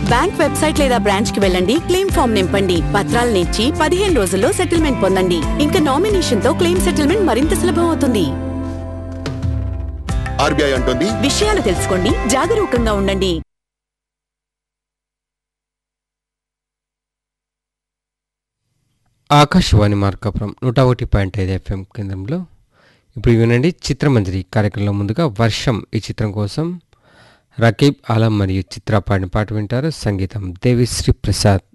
bank website లేదా branch కి వెళ్ళండి క్లెయిమ్ ఫామ్ నింపండి పత్రాలను ఇచ్చి పదిహేను రోజుల్లో సెటిల్మెంట్ పొందండి ఇంకా నామినేషన్ తో క్లెయిమ్ సెటిల్మెంట్ మరింత సులభం అవుతుంది ఆర్బీఐ అంటుంది విషయాలు తెలుసుకోండి జాగరూకంగా ఉండండి ఆకాశవాణి మార్కాపురం నూట ఒకటి పాయింట్ ఐదు ఎఫ్ఎం కేంద్రంలో ఇప్పుడు వినండి చిత్రమంజరి కార్యక్రమంలో ముందుగా వర్షం ఈ చిత్రం కోసం రకీబ్ ఆలం మరియు చిత్ర పాడిన పాట వింటారు సంగీతం దేవిశ్రీ ప్రసాద్